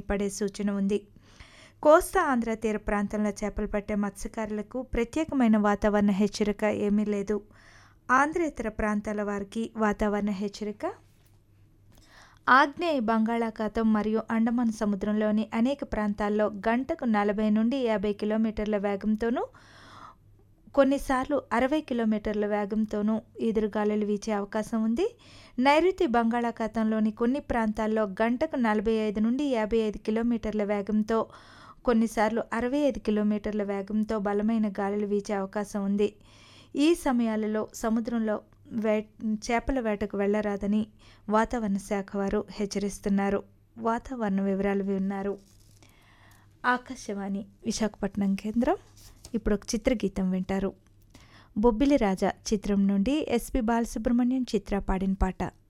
పడే సూచన ఉంది కోస్తా ఆంధ్ర తీర ప్రాంతంలో చేపలు పట్టే మత్స్యకారులకు ప్రత్యేకమైన వాతావరణ హెచ్చరిక ఏమీ లేదు ఆంధ్రేతర ప్రాంతాల వారికి వాతావరణ హెచ్చరిక ఆగ్నేయ బంగాళాఖాతం మరియు అండమాన్ సముద్రంలోని అనేక ప్రాంతాల్లో గంటకు నలభై నుండి యాభై కిలోమీటర్ల వేగంతోనూ కొన్నిసార్లు అరవై కిలోమీటర్ల వేగంతోనూ ఎదురుగాలులు వీచే అవకాశం ఉంది నైరుతి బంగాళాఖాతంలోని కొన్ని ప్రాంతాల్లో గంటకు నలభై ఐదు నుండి యాభై ఐదు కిలోమీటర్ల వేగంతో కొన్నిసార్లు అరవై ఐదు కిలోమీటర్ల వేగంతో బలమైన గాలులు వీచే అవకాశం ఉంది ఈ సమయాలలో సముద్రంలో వే చేపల వేటకు వెళ్ళరాదని వాతావరణ శాఖ వారు హెచ్చరిస్తున్నారు వాతావరణ వివరాలు విన్నారు ఆకాశవాణి విశాఖపట్నం కేంద్రం ఇప్పుడు ఒక చిత్రగీతం వింటారు బొబ్బిలి రాజా చిత్రం నుండి ఎస్పి బాలసుబ్రహ్మణ్యం చిత్ర పాడిన పాట